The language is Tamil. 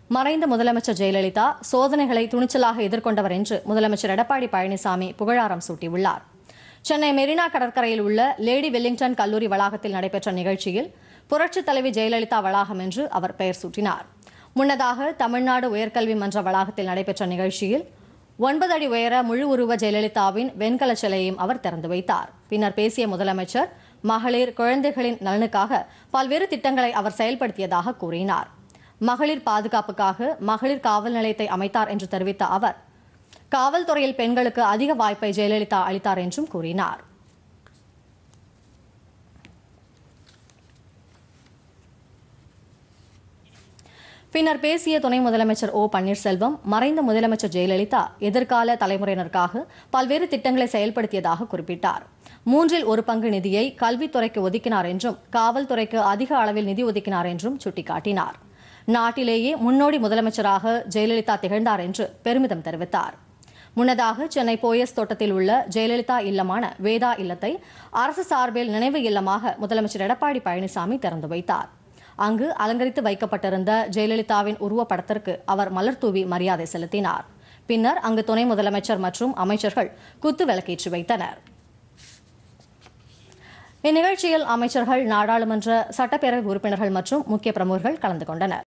மறைந்த முதலமைச்சர் ஜெயலலிதா சோதனைகளை துணிச்சலாக எதிர்கொண்டவர் என்று முதலமைச்சர் எடப்பாடி பழனிசாமி புகழாரம் சூட்டியுள்ளார் சென்னை மெரினா கடற்கரையில் உள்ள லேடி வெல்லிங்டன் கல்லூரி வளாகத்தில் நடைபெற்ற நிகழ்ச்சியில் புரட்சித் தலைவி ஜெயலலிதா வளாகம் என்று அவர் பெயர் சூட்டினார் முன்னதாக தமிழ்நாடு உயர்கல்வி மன்ற வளாகத்தில் நடைபெற்ற நிகழ்ச்சியில் ஒன்பது அடி உயர முழு உருவ ஜெயலலிதாவின் வெண்கல சிலையையும் அவர் திறந்து வைத்தார் பின்னர் பேசிய முதலமைச்சர் மகளிர் குழந்தைகளின் நலனுக்காக பல்வேறு திட்டங்களை அவர் செயல்படுத்தியதாக கூறினார் மகளிர் பாதுகாப்புக்காக மகளிர் காவல் நிலையத்தை அமைத்தார் என்று தெரிவித்த அவர் காவல்துறையில் பெண்களுக்கு அதிக வாய்ப்பை ஜெயலலிதா அளித்தார் என்றும் கூறினார் பின்னர் பேசிய துணை முதலமைச்சர் ஓ பன்னீர்செல்வம் மறைந்த முதலமைச்சர் ஜெயலலிதா எதிர்கால தலைமுறையினருக்காக பல்வேறு திட்டங்களை செயல்படுத்தியதாக குறிப்பிட்டார் மூன்றில் ஒரு பங்கு நிதியை கல்வித்துறைக்கு ஒதுக்கினார் என்றும் காவல்துறைக்கு அதிக அளவில் நிதி ஒதுக்கினார் என்றும் சுட்டிக்காட்டினார் நாட்டிலேயே முன்னோடி முதலமைச்சராக ஜெயலலிதா திகழ்ந்தார் என்று பெருமிதம் தெரிவித்தார் முன்னதாக சென்னை போயஸ் தோட்டத்தில் உள்ள ஜெயலலிதா இல்லமான வேதா இல்லத்தை அரசு சார்பில் நினைவு இல்லமாக முதலமைச்சர் எடப்பாடி பழனிசாமி திறந்து வைத்தார் அங்கு அலங்கரித்து வைக்கப்பட்டிருந்த ஜெயலலிதாவின் உருவப்படத்திற்கு அவர் மலர் தூவி மரியாதை செலுத்தினார் பின்னர் அங்கு துணை முதலமைச்சர் மற்றும் அமைச்சர்கள் குத்து விளக்கேற்றி வைத்தனர் இந்நிகழ்ச்சியில் அமைச்சர்கள் நாடாளுமன்ற சட்டப்பேரவை உறுப்பினர்கள் மற்றும் முக்கிய பிரமுகர்கள் கலந்து கொண்டனர்